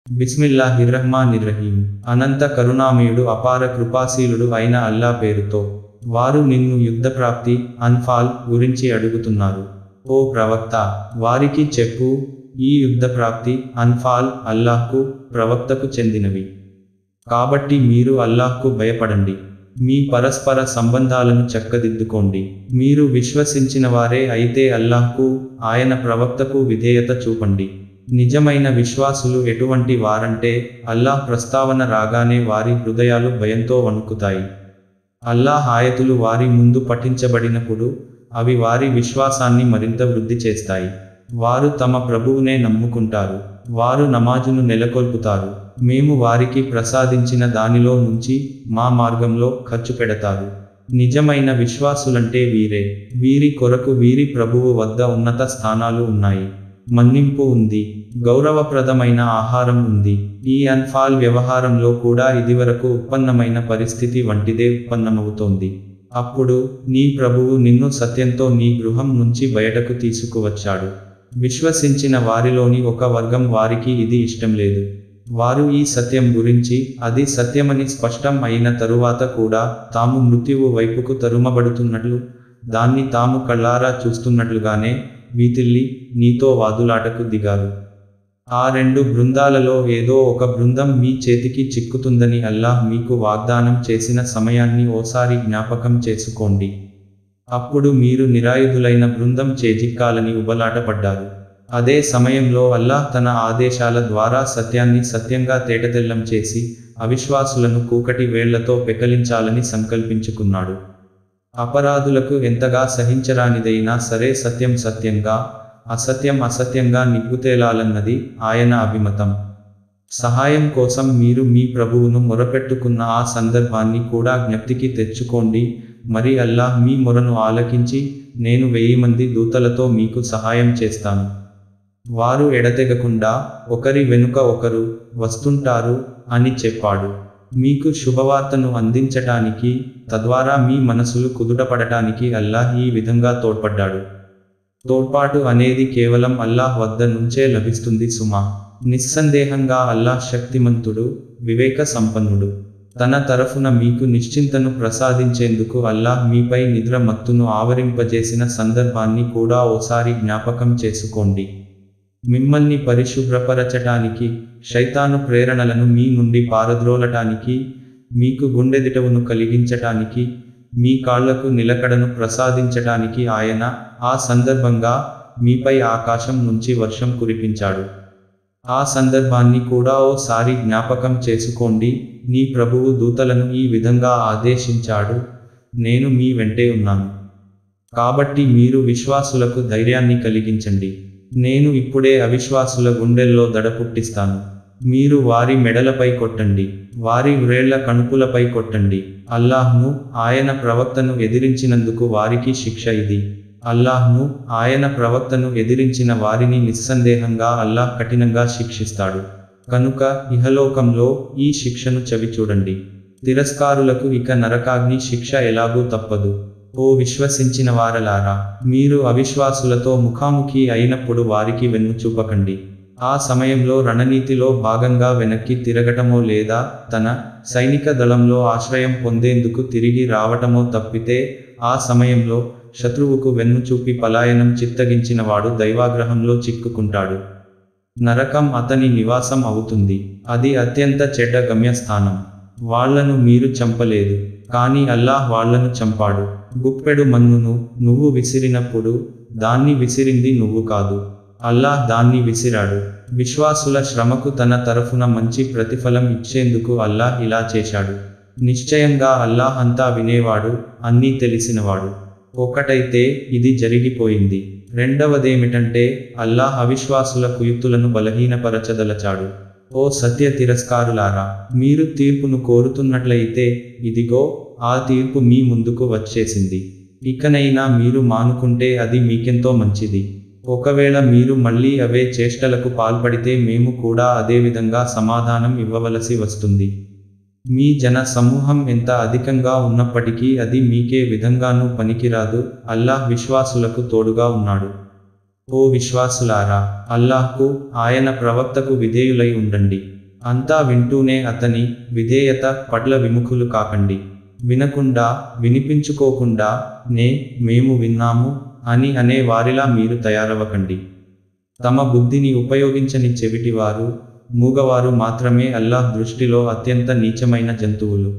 బిస్మిల్లాహిర్రహ్మానిర్రహీం అనంత కరుణామయుడు అపార కృపాశీలుడు అయిన అల్లా పేరుతో వారు నిన్ను యుద్ధప్రాప్తి అన్ఫాల్ గురించి అడుగుతున్నారు ఓ ప్రవక్త వారికి చెప్పు ఈ యుద్ధప్రాప్తి అన్ఫాల్ అల్లాహ్కు ప్రవక్తకు చెందినవి కాబట్టి మీరు అల్లాహ్కు భయపడండి మీ పరస్పర సంబంధాలను చక్కదిద్దుకోండి మీరు విశ్వసించిన వారే అయితే అల్లాహ్కు ఆయన ప్రవక్తకు విధేయత చూపండి నిజమైన విశ్వాసులు ఎటువంటి వారంటే అల్లాహ్ ప్రస్తావన రాగానే వారి హృదయాలు భయంతో వణుకుతాయి అల్లాహ్ ఆయతులు వారి ముందు పఠించబడినప్పుడు అవి వారి విశ్వాసాన్ని మరింత వృద్ధి చేస్తాయి వారు తమ ప్రభువునే నమ్ముకుంటారు వారు నమాజును నెలకొల్పుతారు మేము వారికి ప్రసాదించిన దానిలో నుంచి మా మార్గంలో ఖర్చు పెడతారు నిజమైన విశ్వాసులంటే వీరే వీరి కొరకు వీరి ప్రభువు వద్ద ఉన్నత స్థానాలు ఉన్నాయి మన్నింపు ఉంది గౌరవప్రదమైన ఆహారం ఉంది ఈ అన్ఫాల్ వ్యవహారంలో కూడా ఇదివరకు ఉత్పన్నమైన పరిస్థితి వంటిదే ఉత్పన్నమవుతోంది అప్పుడు నీ ప్రభువు నిన్ను సత్యంతో నీ గృహం నుంచి బయటకు తీసుకువచ్చాడు విశ్వసించిన వారిలోని ఒక వర్గం వారికి ఇది ఇష్టం లేదు వారు ఈ సత్యం గురించి అది సత్యమని స్పష్టం అయిన తరువాత కూడా తాము మృత్యువు వైపుకు తరుమబడుతున్నట్లు దాన్ని తాము కళ్ళారా చూస్తున్నట్లుగానే వీతిల్లి నీతో వాదులాటకు దిగారు ఆ రెండు బృందాలలో ఏదో ఒక బృందం మీ చేతికి చిక్కుతుందని అల్లాహ్ మీకు వాగ్దానం చేసిన సమయాన్ని ఓసారి జ్ఞాపకం చేసుకోండి అప్పుడు మీరు నిరాయుధులైన బృందం చేజిక్కాలని ఉబలాటపడ్డారు అదే సమయంలో అల్లాహ్ తన ఆదేశాల ద్వారా సత్యాన్ని సత్యంగా తేటతెల్లం చేసి అవిశ్వాసులను కూకటి వేళ్లతో పెకలించాలని సంకల్పించుకున్నాడు అపరాధులకు ఎంతగా సహించరానిదైనా సరే సత్యం సత్యంగా అసత్యం అసత్యంగా నిగ్గుతేలాలన్నది ఆయన అభిమతం సహాయం కోసం మీరు మీ ప్రభువును మొరపెట్టుకున్న ఆ సందర్భాన్ని కూడా జ్ఞప్తికి తెచ్చుకోండి మరి అల్లాహ్ మీ మొరను ఆలకించి నేను వెయ్యి మంది దూతలతో మీకు సహాయం చేస్తాను వారు ఎడతెగకుండా ఒకరి వెనుక ఒకరు వస్తుంటారు అని చెప్పాడు మీకు శుభవార్తను అందించటానికి తద్వారా మీ మనసులు కుదుటపడటానికి అల్లాహ్ ఈ విధంగా తోడ్పడ్డాడు తోడ్పాటు అనేది కేవలం అల్లాహ్ వద్ద నుంచే లభిస్తుంది సుమా నిస్సందేహంగా అల్లాహ్ శక్తిమంతుడు వివేక సంపన్నుడు తన తరఫున మీకు నిశ్చింతను ప్రసాదించేందుకు అల్లాహ్ మీపై నిద్ర మత్తును ఆవరింపజేసిన సందర్భాన్ని కూడా ఓసారి జ్ఞాపకం చేసుకోండి మిమ్మల్ని పరిశుభ్రపరచటానికి శైతాను ప్రేరణలను మీ నుండి పారద్రోలటానికి మీకు గుండెదిటవును కలిగించటానికి మీ కాళ్లకు నిలకడను ప్రసాదించటానికి ఆయన ఆ సందర్భంగా మీపై ఆకాశం నుంచి వర్షం కురిపించాడు ఆ సందర్భాన్ని కూడా ఓసారి జ్ఞాపకం చేసుకోండి నీ ప్రభువు దూతలను ఈ విధంగా ఆదేశించాడు నేను మీ వెంటే ఉన్నాను కాబట్టి మీరు విశ్వాసులకు ధైర్యాన్ని కలిగించండి నేను ఇప్పుడే అవిశ్వాసుల గుండెల్లో దడ పుట్టిస్తాను మీరు వారి మెడలపై కొట్టండి వారి వ్రేళ్ల కణుపులపై కొట్టండి అల్లాహ్ను ఆయన ప్రవక్తను ఎదిరించినందుకు వారికి శిక్ష ఇది అల్లాహ్ను ఆయన ప్రవక్తను ఎదిరించిన వారిని నిస్సందేహంగా అల్లాహ్ కఠినంగా శిక్షిస్తాడు కనుక ఇహలోకంలో ఈ శిక్షను చవిచూడండి తిరస్కారులకు ఇక నరకాగ్ని శిక్ష ఎలాగూ తప్పదు ఓ విశ్వసించిన వారలారా మీరు అవిశ్వాసులతో ముఖాముఖి అయినప్పుడు వారికి వెన్ను చూపకండి ఆ సమయంలో రణనీతిలో భాగంగా వెనక్కి తిరగటమో లేదా తన సైనిక దళంలో ఆశ్రయం పొందేందుకు తిరిగి రావటమో తప్పితే ఆ సమయంలో శత్రువుకు వెన్ను చూపి పలాయనం చిత్తగించినవాడు దైవాగ్రహంలో చిక్కుకుంటాడు నరకం అతని నివాసం అవుతుంది అది అత్యంత చెడ్డ గమ్యస్థానం వాళ్లను మీరు చంపలేదు కానీ అల్లాహ్ వాళ్లను చంపాడు గుప్పెడు మన్నును నువ్వు విసిరినప్పుడు దాన్ని విసిరింది నువ్వు కాదు అల్లాహ్ దాన్ని విసిరాడు విశ్వాసుల శ్రమకు తన తరఫున మంచి ప్రతిఫలం ఇచ్చేందుకు అల్లాహ్ ఇలా చేశాడు నిశ్చయంగా అల్లాహ్ అంతా వినేవాడు అన్నీ తెలిసినవాడు ఒకటైతే ఇది జరిగిపోయింది రెండవదేమిటంటే అల్లాహ్ అవిశ్వాసుల కుయుక్తులను బలహీనపరచదలచాడు ఓ సత్య తిరస్కారులారా మీరు తీర్పును కోరుతున్నట్లయితే ఇదిగో ఆ తీర్పు మీ ముందుకు వచ్చేసింది ఇకనైనా మీరు మానుకుంటే అది మీకెంతో మంచిది ఒకవేళ మీరు మళ్ళీ అవే చేష్టలకు పాల్పడితే మేము కూడా అదేవిధంగా సమాధానం ఇవ్వవలసి వస్తుంది మీ జన సమూహం ఎంత అధికంగా ఉన్నప్పటికీ అది మీకే విధంగానూ పనికిరాదు అల్లాహ్ విశ్వాసులకు తోడుగా ఉన్నాడు ఓ విశ్వాసులారా అల్లాహ్కు ఆయన ప్రవక్తకు విధేయులై ఉండండి అంతా వింటూనే అతని విధేయత పట్ల విముఖులు కాకండి వినకుండా వినిపించుకోకుండా నే మేము విన్నాము అని అనే వారిలా మీరు తయారవ్వకండి తమ బుద్ధిని ఉపయోగించని చెవిటివారు మూగవారు మాత్రమే అల్లాహ్ దృష్టిలో అత్యంత నీచమైన జంతువులు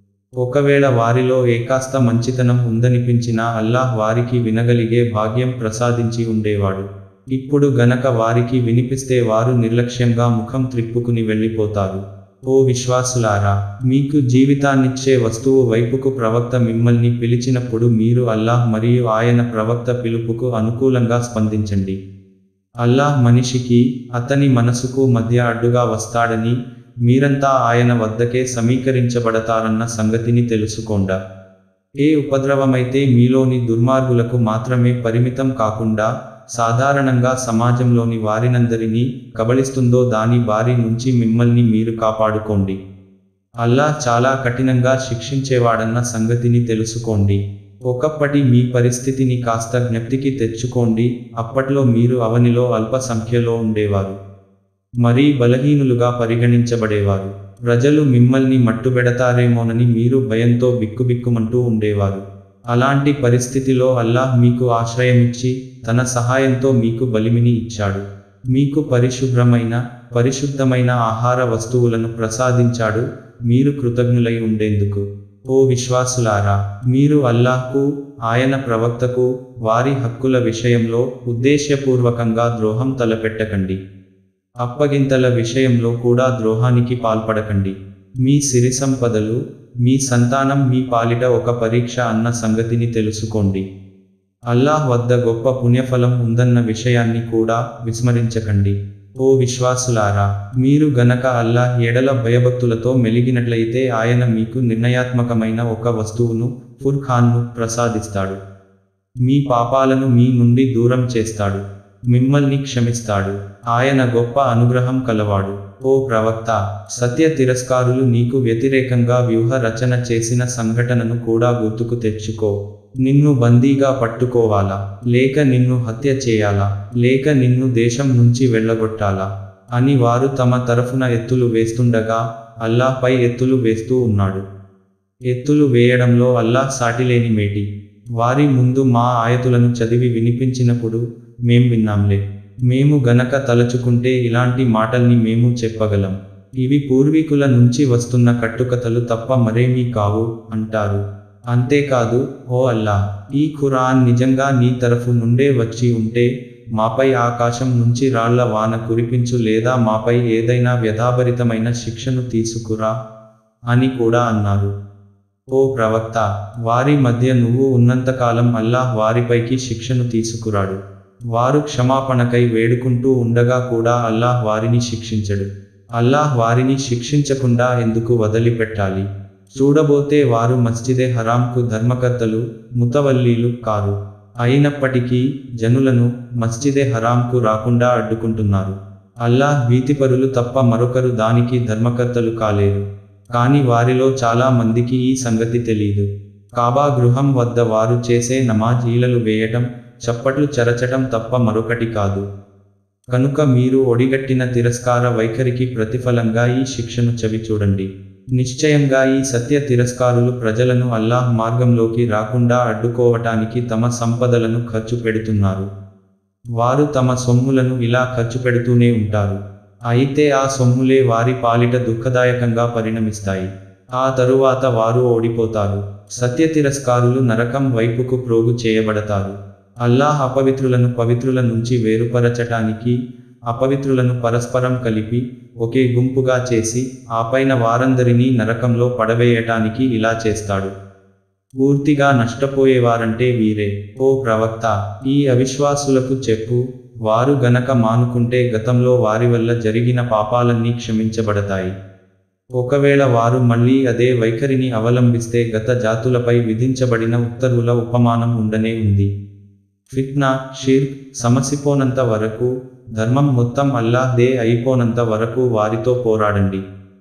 ఒకవేళ వారిలో ఏకాస్త మంచితనం ఉందనిపించినా అల్లాహ్ వారికి వినగలిగే భాగ్యం ప్రసాదించి ఉండేవాడు ఇప్పుడు గనక వారికి వినిపిస్తే వారు నిర్లక్ష్యంగా ముఖం త్రిప్పుకుని వెళ్ళిపోతారు ఓ విశ్వాసులారా మీకు జీవితాన్నిచ్చే వస్తువు వైపుకు ప్రవక్త మిమ్మల్ని పిలిచినప్పుడు మీరు అల్లాహ్ మరియు ఆయన ప్రవక్త పిలుపుకు అనుకూలంగా స్పందించండి అల్లాహ్ మనిషికి అతని మనసుకు మధ్య అడ్డుగా వస్తాడని మీరంతా ఆయన వద్దకే సమీకరించబడతారన్న సంగతిని తెలుసుకోండా ఏ ఉపద్రవమైతే మీలోని దుర్మార్గులకు మాత్రమే పరిమితం కాకుండా సాధారణంగా సమాజంలోని వారినందరినీ కబళిస్తుందో దాని బారి నుంచి మిమ్మల్ని మీరు కాపాడుకోండి అల్లాహ్ చాలా కఠినంగా శిక్షించేవాడన్న సంగతిని తెలుసుకోండి ఒకప్పటి మీ పరిస్థితిని కాస్త జ్ఞప్తికి తెచ్చుకోండి అప్పట్లో మీరు అవనిలో అల్ప సంఖ్యలో ఉండేవారు మరీ బలహీనులుగా పరిగణించబడేవారు ప్రజలు మిమ్మల్ని మట్టుబెడతారేమోనని మీరు భయంతో బిక్కుబిక్కుమంటూ ఉండేవారు అలాంటి పరిస్థితిలో అల్లాహ్ మీకు ఆశ్రయమిచ్చి తన సహాయంతో మీకు బలిమిని ఇచ్చాడు మీకు పరిశుభ్రమైన పరిశుద్ధమైన ఆహార వస్తువులను ప్రసాదించాడు మీరు కృతజ్ఞులై ఉండేందుకు ఓ విశ్వాసులారా మీరు అల్లాహ్కు ఆయన ప్రవక్తకు వారి హక్కుల విషయంలో ఉద్దేశ్యపూర్వకంగా ద్రోహం తలపెట్టకండి అప్పగింతల విషయంలో కూడా ద్రోహానికి పాల్పడకండి మీ సిరి సంపదలు మీ సంతానం మీ పాలిట ఒక పరీక్ష అన్న సంగతిని తెలుసుకోండి అల్లాహ్ వద్ద గొప్ప పుణ్యఫలం ఉందన్న విషయాన్ని కూడా విస్మరించకండి ఓ విశ్వాసులారా మీరు గనక అల్లాహ్ ఎడల భయభక్తులతో మెలిగినట్లయితే ఆయన మీకు నిర్ణయాత్మకమైన ఒక వస్తువును ఫుర్ఖాన్ను ప్రసాదిస్తాడు మీ పాపాలను మీ నుండి దూరం చేస్తాడు మిమ్మల్ని క్షమిస్తాడు ఆయన గొప్ప అనుగ్రహం కలవాడు ఓ ప్రవక్త సత్య తిరస్కారులు నీకు వ్యతిరేకంగా వ్యూహ రచన చేసిన సంఘటనను కూడా గుర్తుకు తెచ్చుకో నిన్ను బందీగా పట్టుకోవాలా లేక నిన్ను హత్య చేయాలా లేక నిన్ను దేశం నుంచి వెళ్ళగొట్టాలా అని వారు తమ తరఫున ఎత్తులు వేస్తుండగా అల్లాహ్పై ఎత్తులు వేస్తూ ఉన్నాడు ఎత్తులు వేయడంలో అల్లాహ్ సాటిలేని మేటి వారి ముందు మా ఆయతులను చదివి వినిపించినప్పుడు మేం విన్నాంలే మేము గనక తలచుకుంటే ఇలాంటి మాటల్ని మేము చెప్పగలం ఇవి పూర్వీకుల నుంచి వస్తున్న కట్టుకథలు తప్ప మరేమీ కావు అంటారు అంతేకాదు ఓ అల్లా ఈ ఖురాన్ నిజంగా నీ తరఫు నుండే వచ్చి ఉంటే మాపై ఆకాశం నుంచి రాళ్ల వాన కురిపించు లేదా మాపై ఏదైనా వ్యధాభరితమైన శిక్షను తీసుకురా అని కూడా అన్నారు ఓ ప్రవక్త వారి మధ్య నువ్వు ఉన్నంతకాలం అల్లాహ్ వారిపైకి శిక్షను తీసుకురాడు వారు క్షమాపణకై వేడుకుంటూ ఉండగా కూడా అల్లాహ్ వారిని శిక్షించడు అల్లాహ్ వారిని శిక్షించకుండా ఎందుకు వదిలిపెట్టాలి చూడబోతే వారు మస్జిదే హరాంకు ధర్మకర్తలు ముతవల్లీలు కారు అయినప్పటికీ జనులను మస్జిదే హరాంకు రాకుండా అడ్డుకుంటున్నారు అల్లాహ్ భీతిపరులు తప్ప మరొకరు దానికి ధర్మకర్తలు కాలేరు కాని వారిలో చాలా మందికి ఈ సంగతి తెలీదు కాబా గృహం వద్ద వారు చేసే నమాజ్ ఈలలు వేయటం చప్పట్లు చెరచటం తప్ప మరొకటి కాదు కనుక మీరు ఒడిగట్టిన తిరస్కార వైఖరికి ప్రతిఫలంగా ఈ శిక్షను చవి చూడండి నిశ్చయంగా ఈ సత్య తిరస్కారులు ప్రజలను అల్లాహ్ మార్గంలోకి రాకుండా అడ్డుకోవటానికి తమ సంపదలను ఖర్చు పెడుతున్నారు వారు తమ సొమ్ములను ఇలా ఖర్చు పెడుతూనే ఉంటారు అయితే ఆ సొమ్ములే వారి పాలిట దుఃఖదాయకంగా పరిణమిస్తాయి ఆ తరువాత వారు ఓడిపోతారు సత్య తిరస్కారులు నరకం వైపుకు ప్రోగు చేయబడతారు అల్లాహ్ అపవిత్రులను పవిత్రుల నుంచి వేరుపరచటానికి అపవిత్రులను పరస్పరం కలిపి ఒకే గుంపుగా చేసి ఆపైన వారందరినీ నరకంలో పడవేయటానికి ఇలా చేస్తాడు పూర్తిగా నష్టపోయేవారంటే వీరే ఓ ప్రవక్త ఈ అవిశ్వాసులకు చెప్పు వారు గనక మానుకుంటే గతంలో వారి వల్ల జరిగిన పాపాలన్నీ క్షమించబడతాయి ఒకవేళ వారు మళ్ళీ అదే వైఖరిని అవలంబిస్తే గత జాతులపై విధించబడిన ఉత్తర్వుల ఉపమానం ఉండనే ఉంది ఫిట్నా షిర్ సమసిపోనంత వరకు ధర్మం మొత్తం అల్లాహ్దే అయిపోనంత వరకు వారితో పోరాడండి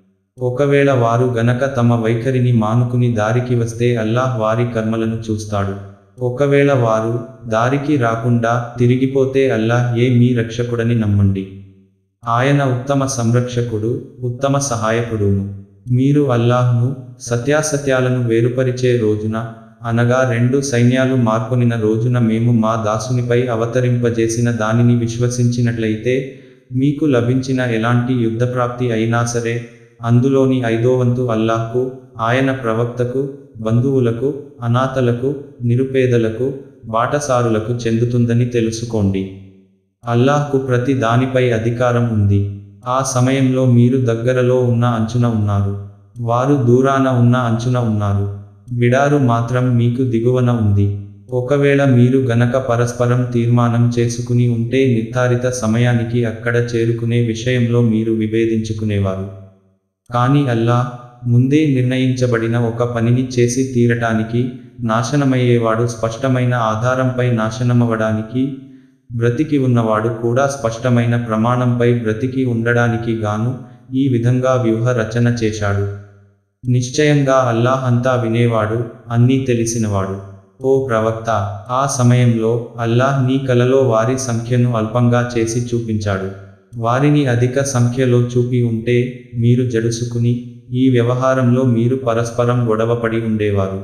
ఒకవేళ వారు గనక తమ వైఖరిని మానుకుని దారికి వస్తే అల్లాహ్ వారి కర్మలను చూస్తాడు ఒకవేళ వారు దారికి రాకుండా తిరిగిపోతే అల్లాహ్ ఏ మీ రక్షకుడని నమ్మండి ఆయన ఉత్తమ సంరక్షకుడు ఉత్తమ సహాయకుడును మీరు అల్లాహ్ను సత్యాసత్యాలను వేరుపరిచే రోజున అనగా రెండు సైన్యాలు మార్కొనిన రోజున మేము మా దాసునిపై అవతరింపజేసిన దానిని విశ్వసించినట్లయితే మీకు లభించిన ఎలాంటి యుద్ధప్రాప్తి అయినా సరే అందులోని ఐదో వంతు అల్లాహ్కు ఆయన ప్రవక్తకు బంధువులకు అనాథలకు నిరుపేదలకు బాటసారులకు చెందుతుందని తెలుసుకోండి అల్లాహ్కు ప్రతి దానిపై అధికారం ఉంది ఆ సమయంలో మీరు దగ్గరలో ఉన్న అంచున ఉన్నారు వారు దూరాన ఉన్న అంచున ఉన్నారు బిడారు మాత్రం మీకు దిగువన ఉంది ఒకవేళ మీరు గనక పరస్పరం తీర్మానం చేసుకుని ఉంటే నిర్ధారిత సమయానికి అక్కడ చేరుకునే విషయంలో మీరు విభేదించుకునేవారు కానీ అల్లాహ్ ముందే నిర్ణయించబడిన ఒక పనిని చేసి తీరటానికి నాశనమయ్యేవాడు స్పష్టమైన ఆధారంపై నాశనమవడానికి బ్రతికి ఉన్నవాడు కూడా స్పష్టమైన ప్రమాణంపై బ్రతికి ఉండడానికి గాను ఈ విధంగా వ్యూహ రచన చేశాడు నిశ్చయంగా అల్లాహ్ అంతా వినేవాడు అన్నీ తెలిసినవాడు ఓ ప్రవక్త ఆ సమయంలో అల్లాహ్ నీ కలలో వారి సంఖ్యను అల్పంగా చేసి చూపించాడు వారిని అధిక సంఖ్యలో చూపి ఉంటే మీరు జడుసుకుని ఈ వ్యవహారంలో మీరు పరస్పరం గొడవపడి ఉండేవారు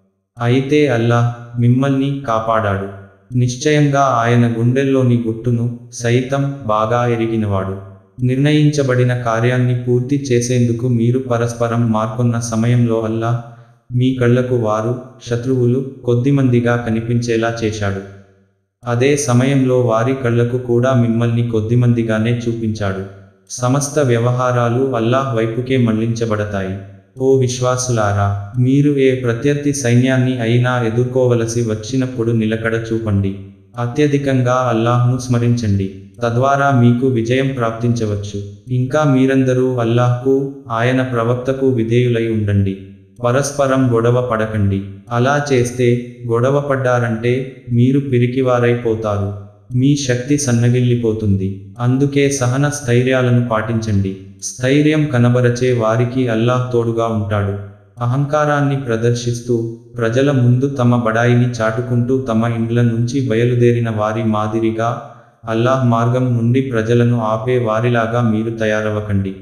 అయితే అల్లాహ్ మిమ్మల్ని కాపాడాడు నిశ్చయంగా ఆయన గుండెల్లోని గుట్టును సైతం బాగా ఎరిగినవాడు నిర్ణయించబడిన కార్యాన్ని పూర్తి చేసేందుకు మీరు పరస్పరం మార్కొన్న సమయంలో అల్లా మీ కళ్లకు వారు శత్రువులు కొద్దిమందిగా కనిపించేలా చేశాడు అదే సమయంలో వారి కళ్లకు కూడా మిమ్మల్ని కొద్దిమందిగానే చూపించాడు సమస్త వ్యవహారాలు అల్లాహ్ వైపుకే మళ్లించబడతాయి ఓ విశ్వాసులారా మీరు ఏ ప్రత్యర్థి సైన్యాన్ని అయినా ఎదుర్కోవలసి వచ్చినప్పుడు నిలకడ చూపండి అత్యధికంగా అల్లాహ్ను స్మరించండి తద్వారా మీకు విజయం ప్రాప్తించవచ్చు ఇంకా మీరందరూ అల్లాహ్కు ఆయన ప్రవక్తకు విధేయులై ఉండండి పరస్పరం గొడవ పడకండి అలా చేస్తే గొడవ పడ్డారంటే మీరు పిరికివారైపోతారు మీ శక్తి సన్నగిల్లిపోతుంది అందుకే సహన స్థైర్యాలను పాటించండి స్థైర్యం కనబరచే వారికి అల్లాహ్ తోడుగా ఉంటాడు అహంకారాన్ని ప్రదర్శిస్తూ ప్రజల ముందు తమ బడాయిని చాటుకుంటూ తమ ఇండ్ల నుంచి బయలుదేరిన వారి మాదిరిగా అల్లాహ్ మార్గం నుండి ప్రజలను ఆపే వారిలాగా మీరు తయారవకండి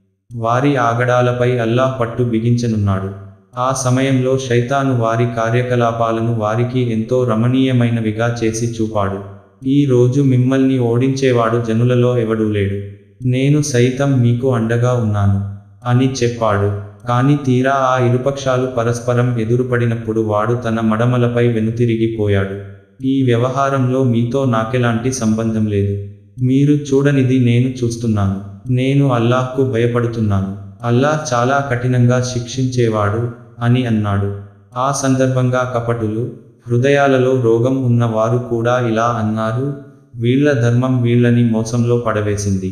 వారి ఆగడాలపై అల్లాహ్ పట్టు బిగించనున్నాడు ఆ సమయంలో శైతాను వారి కార్యకలాపాలను వారికి ఎంతో రమణీయమైనవిగా చేసి చూపాడు ఈ రోజు మిమ్మల్ని ఓడించేవాడు జనులలో ఎవడూ లేడు నేను సైతం మీకు అండగా ఉన్నాను అని చెప్పాడు కాని తీరా ఆ ఇరుపక్షాలు పరస్పరం ఎదురుపడినప్పుడు వాడు తన మడమలపై వెనుతిరిగిపోయాడు ఈ వ్యవహారంలో మీతో నాకెలాంటి సంబంధం లేదు మీరు చూడనిది నేను చూస్తున్నాను నేను అల్లాహ్కు భయపడుతున్నాను అల్లాహ్ చాలా కఠినంగా శిక్షించేవాడు అని అన్నాడు ఆ సందర్భంగా కపటులు హృదయాలలో రోగం ఉన్న వారు కూడా ఇలా అన్నారు వీళ్ళ ధర్మం వీళ్ళని మోసంలో పడవేసింది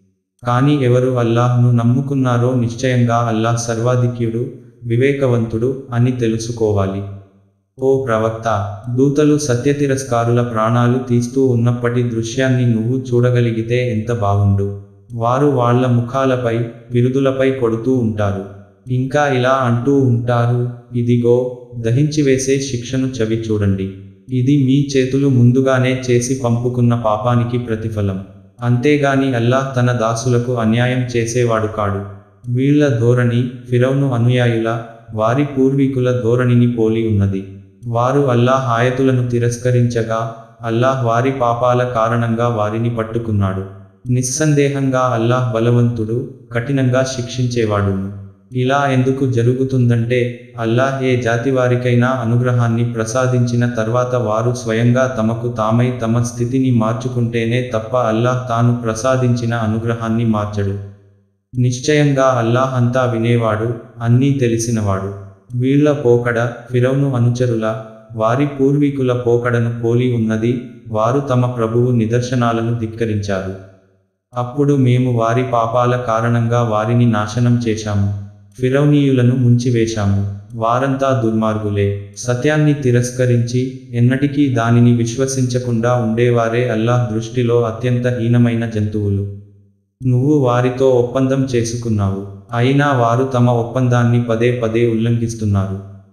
కానీ ఎవరు అల్లాహ్ను నమ్ముకున్నారో నిశ్చయంగా అల్లాహ్ సర్వాధిక్యుడు వివేకవంతుడు అని తెలుసుకోవాలి ఓ ప్రవక్త దూతలు సత్యతిరస్కారుల ప్రాణాలు తీస్తూ ఉన్నప్పటి దృశ్యాన్ని నువ్వు చూడగలిగితే ఎంత బాగుండు వారు వాళ్ళ ముఖాలపై బిరుదులపై కొడుతూ ఉంటారు ఇంకా ఇలా అంటూ ఉంటారు ఇదిగో దహించివేసే శిక్షను చవి చూడండి ఇది మీ చేతులు ముందుగానే చేసి పంపుకున్న పాపానికి ప్రతిఫలం అంతేగాని అల్లాహ్ తన దాసులకు అన్యాయం చేసేవాడు కాడు వీళ్ళ ధోరణి ఫిరౌను అనుయాయుల వారి పూర్వీకుల ధోరణిని పోలి ఉన్నది వారు అల్లాహ్ ఆయతులను తిరస్కరించగా అల్లాహ్ వారి పాపాల కారణంగా వారిని పట్టుకున్నాడు నిస్సందేహంగా అల్లాహ్ బలవంతుడు కఠినంగా శిక్షించేవాడును ఇలా ఎందుకు జరుగుతుందంటే అల్లాహ్ ఏ జాతి వారికైనా అనుగ్రహాన్ని ప్రసాదించిన తర్వాత వారు స్వయంగా తమకు తామై తమ స్థితిని మార్చుకుంటేనే తప్ప అల్లాహ్ తాను ప్రసాదించిన అనుగ్రహాన్ని మార్చడు నిశ్చయంగా అల్లాహ్ అంతా వినేవాడు అన్నీ తెలిసినవాడు వీళ్ళ పోకడ ఫిరౌను అనుచరుల వారి పూర్వీకుల పోకడను పోలి ఉన్నది వారు తమ ప్రభువు నిదర్శనాలను ధిక్కరించారు అప్పుడు మేము వారి పాపాల కారణంగా వారిని నాశనం చేశాము ఫిరౌనీయులను ముంచివేశాము వారంతా దుర్మార్గులే సత్యాన్ని తిరస్కరించి ఎన్నటికీ దానిని విశ్వసించకుండా ఉండేవారే అల్లాహ్ దృష్టిలో అత్యంత హీనమైన జంతువులు నువ్వు వారితో ఒప్పందం చేసుకున్నావు అయినా వారు తమ ఒప్పందాన్ని పదే పదే ఉల్లంఘిస్తున్నారు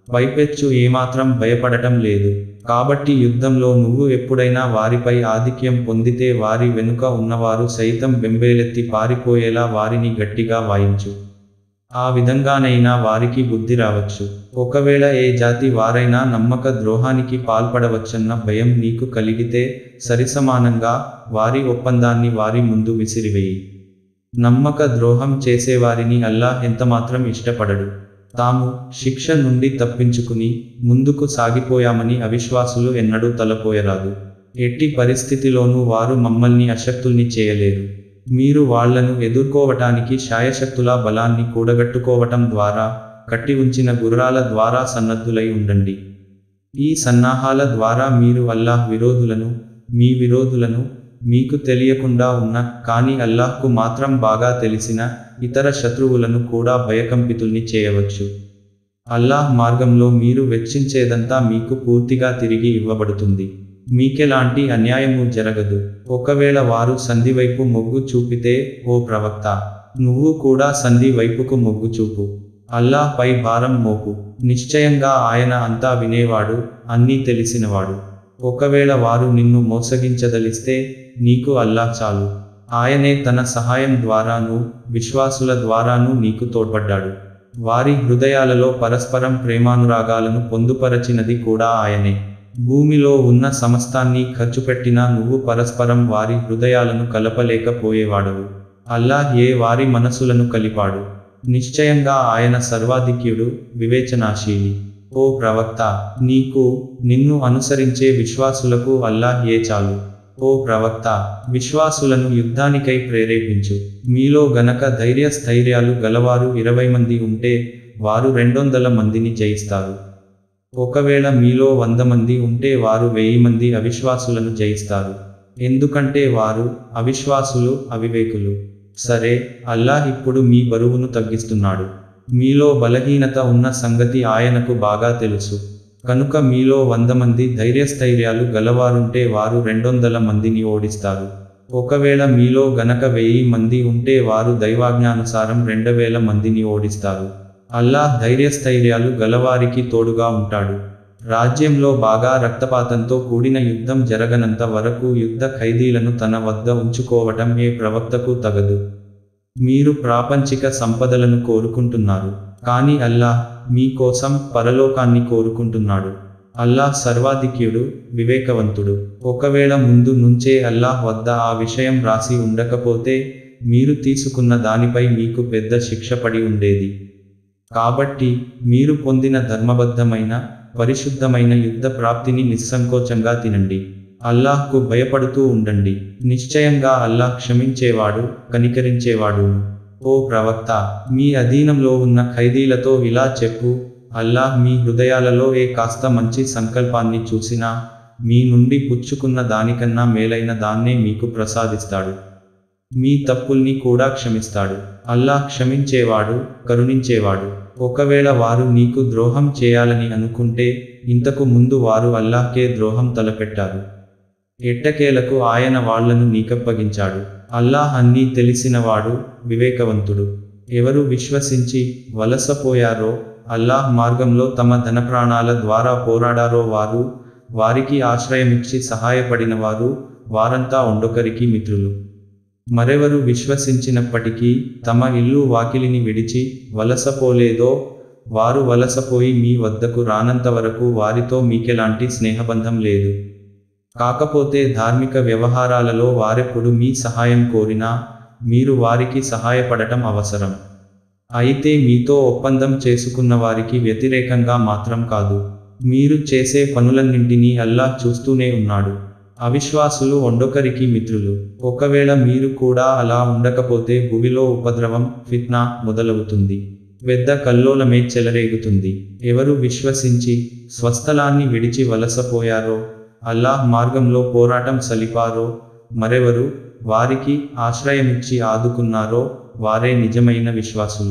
పైపెచ్చు ఏమాత్రం భయపడటం లేదు కాబట్టి యుద్ధంలో నువ్వు ఎప్పుడైనా వారిపై ఆధిక్యం పొందితే వారి వెనుక ఉన్నవారు సైతం బెంబేలెత్తి పారిపోయేలా వారిని గట్టిగా వాయించు ఆ విధంగానైనా వారికి బుద్ధి రావచ్చు ఒకవేళ ఏ జాతి వారైనా నమ్మక ద్రోహానికి పాల్పడవచ్చన్న భయం నీకు కలిగితే సరిసమానంగా వారి ఒప్పందాన్ని వారి ముందు విసిరివేయి నమ్మక ద్రోహం చేసేవారిని అల్లాహ్ ఎంతమాత్రం ఇష్టపడడు తాము శిక్ష నుండి తప్పించుకుని ముందుకు సాగిపోయామని అవిశ్వాసులు ఎన్నడూ తలపోయరాదు ఎట్టి పరిస్థితిలోనూ వారు మమ్మల్ని అశక్తుల్ని చేయలేరు మీరు వాళ్లను ఎదుర్కోవటానికి శాయశక్తుల బలాన్ని కూడగట్టుకోవటం ద్వారా కట్టి ఉంచిన గుర్రాల ద్వారా సన్నద్ధులై ఉండండి ఈ సన్నాహాల ద్వారా మీరు అల్లాహ్ విరోధులను మీ విరోధులను మీకు తెలియకుండా ఉన్న కానీ అల్లాహ్కు మాత్రం బాగా తెలిసిన ఇతర శత్రువులను కూడా భయకంపితుల్ని చేయవచ్చు అల్లాహ్ మార్గంలో మీరు వెచ్చించేదంతా మీకు పూర్తిగా తిరిగి ఇవ్వబడుతుంది మీకెలాంటి అన్యాయము జరగదు ఒకవేళ వారు సంధి వైపు మొగ్గు చూపితే ఓ ప్రవక్త నువ్వు కూడా సంధి వైపుకు మొగ్గు చూపు అల్లాహ్ పై భారం మోపు నిశ్చయంగా ఆయన అంతా వినేవాడు అన్నీ తెలిసినవాడు ఒకవేళ వారు నిన్ను మోసగించదలిస్తే నీకు అల్లాహ్ చాలు ఆయనే తన సహాయం ద్వారాను విశ్వాసుల ద్వారాను నీకు తోడ్పడ్డాడు వారి హృదయాలలో పరస్పరం ప్రేమానురాగాలను పొందుపరచినది కూడా ఆయనే భూమిలో ఉన్న సమస్తాన్ని ఖర్చు పెట్టినా నువ్వు పరస్పరం వారి హృదయాలను కలపలేకపోయేవాడవు అల్లాహ్ ఏ వారి మనసులను కలిపాడు నిశ్చయంగా ఆయన సర్వాధిక్యుడు వివేచనాశీలి ఓ ప్రవక్త నీకు నిన్ను అనుసరించే విశ్వాసులకు అల్లాహ్ ఏ చాలు ఓ ప్రవక్త విశ్వాసులను యుద్ధానికై ప్రేరేపించు మీలో గనక ధైర్య స్థైర్యాలు గలవారు ఇరవై మంది ఉంటే వారు రెండొందల మందిని జయిస్తారు ఒకవేళ మీలో వంద మంది ఉంటే వారు వెయ్యి మంది అవిశ్వాసులను జయిస్తారు ఎందుకంటే వారు అవిశ్వాసులు అవివేకులు సరే అల్లాహ్ ఇప్పుడు మీ బరువును తగ్గిస్తున్నాడు మీలో బలహీనత ఉన్న సంగతి ఆయనకు బాగా తెలుసు కనుక మీలో వంద మంది ధైర్యస్థైర్యాలు గలవారుంటే వారు రెండొందల మందిని ఓడిస్తారు ఒకవేళ మీలో గనక వెయ్యి మంది ఉంటే వారు దైవాజ్ఞానుసారం రెండవేల మందిని ఓడిస్తారు అల్లాహ్ ధైర్యస్థైర్యాలు గలవారికి తోడుగా ఉంటాడు రాజ్యంలో బాగా రక్తపాతంతో కూడిన యుద్ధం జరగనంత వరకు యుద్ధ ఖైదీలను తన వద్ద ఉంచుకోవటం ఏ ప్రవక్తకు తగదు మీరు ప్రాపంచిక సంపదలను కోరుకుంటున్నారు కానీ అల్లాహ్ మీకోసం పరలోకాన్ని కోరుకుంటున్నాడు అల్లాహ్ సర్వాధిక్యుడు వివేకవంతుడు ఒకవేళ ముందు నుంచే అల్లాహ్ వద్ద ఆ విషయం రాసి ఉండకపోతే మీరు తీసుకున్న దానిపై మీకు పెద్ద శిక్ష పడి ఉండేది కాబట్టి మీరు పొందిన ధర్మబద్ధమైన పరిశుద్ధమైన యుద్ధ ప్రాప్తిని నిస్సంకోచంగా తినండి అల్లాహ్కు భయపడుతూ ఉండండి నిశ్చయంగా అల్లాహ్ క్షమించేవాడు కనికరించేవాడు ఓ ప్రవక్త మీ అధీనంలో ఉన్న ఖైదీలతో ఇలా చెప్పు అల్లాహ్ మీ హృదయాలలో ఏ కాస్త మంచి సంకల్పాన్ని చూసినా మీ నుండి పుచ్చుకున్న దానికన్నా మేలైన దాన్నే మీకు ప్రసాదిస్తాడు మీ తప్పుల్ని కూడా క్షమిస్తాడు అల్లాహ్ క్షమించేవాడు కరుణించేవాడు ఒకవేళ వారు నీకు ద్రోహం చేయాలని అనుకుంటే ఇంతకు ముందు వారు అల్లాహ్కే ద్రోహం తలపెట్టారు ఎట్టకేలకు ఆయన వాళ్లను నీకప్పగించాడు అల్లాహ్ అన్నీ తెలిసినవాడు వివేకవంతుడు ఎవరు విశ్వసించి వలసపోయారో అల్లాహ్ మార్గంలో తమ ధనప్రాణాల ద్వారా పోరాడారో వారు వారికి ఆశ్రయమిచ్చి సహాయపడిన వారు వారంతా ఒండొకరికి మిత్రులు మరెవరు విశ్వసించినప్పటికీ తమ ఇల్లు వాకిలిని విడిచి వలసపోలేదో వారు వలసపోయి మీ వద్దకు రానంతవరకు వారితో మీకెలాంటి స్నేహబంధం లేదు కాకపోతే ధార్మిక వ్యవహారాలలో వారెప్పుడు మీ సహాయం కోరినా మీరు వారికి సహాయపడటం అవసరం అయితే మీతో ఒప్పందం చేసుకున్న వారికి వ్యతిరేకంగా మాత్రం కాదు మీరు చేసే పనులన్నింటినీ అల్లాహ్ చూస్తూనే ఉన్నాడు అవిశ్వాసులు ఒండొకరికి మిత్రులు ఒకవేళ మీరు కూడా అలా ఉండకపోతే భువిలో ఉపద్రవం ఫిత్నా మొదలవుతుంది పెద్ద కల్లోలమే చెలరేగుతుంది ఎవరు విశ్వసించి స్వస్థలాన్ని విడిచి వలసపోయారో అల్లాహ్ మార్గంలో పోరాటం సలిపారో మరెవరు వారికి ఆశ్రయమిచ్చి ఆదుకున్నారో వారే నిజమైన విశ్వాసులు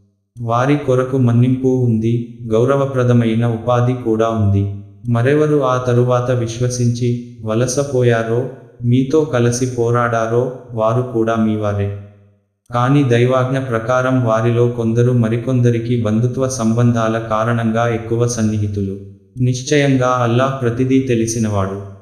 వారి కొరకు మన్నింపు ఉంది గౌరవప్రదమైన ఉపాధి కూడా ఉంది మరెవరు ఆ తరువాత విశ్వసించి వలసపోయారో మీతో కలిసి పోరాడారో వారు కూడా మీవారే కాని దైవాజ్ఞ ప్రకారం వారిలో కొందరు మరికొందరికి బంధుత్వ సంబంధాల కారణంగా ఎక్కువ సన్నిహితులు నిశ్చయంగా అల్లాహ్ ప్రతిదీ తెలిసినవాడు